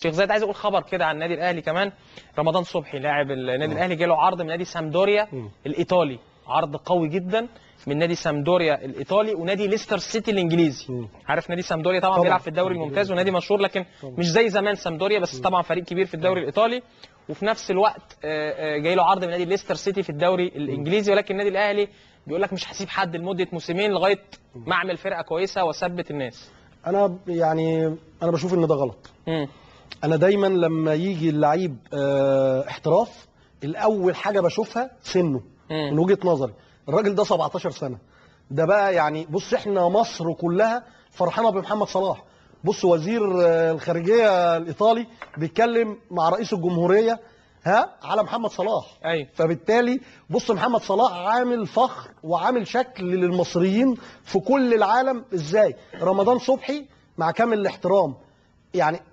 شيخ زايد عايز اقول خبر كده عن النادي الاهلي كمان رمضان صبحي لاعب النادي الاهلي جاله عرض من نادي سامدوريا الايطالي عرض قوي جدا من نادي سامدوريا الايطالي ونادي ليستر سيتي الانجليزي عارف نادي سامدوريا طبعا, طبعاً. بيلعب في الدوري الممتاز ونادي مشهور لكن مش زي زمان سامدوريا بس طبعا فريق كبير في الدوري الايطالي وفي نفس الوقت آه، آه، جاي له عرض من نادي ليستر سيتي في الدوري الانجليزي ولكن النادي الاهلي بيقول لك مش هسيب حد لمده موسمين لغايه ما اعمل فرقه كويسه واثبت الناس انا يعني انا بشوف ان ده غلط مم. انا دايما لما يجي اللعيب آه، احتراف الاول حاجه بشوفها سنه مم. من وجهه نظري الراجل ده 17 سنه ده بقى يعني بص احنا مصر كلها فرحانه بمحمد صلاح بص وزير آه، الخارجيه الايطالي بيتكلم مع رئيس الجمهوريه ها على محمد صلاح ايوه فبالتالي بص محمد صلاح عامل فخر وعامل شكل للمصريين في كل العالم ازاي رمضان صبحي مع كامل الاحترام يعني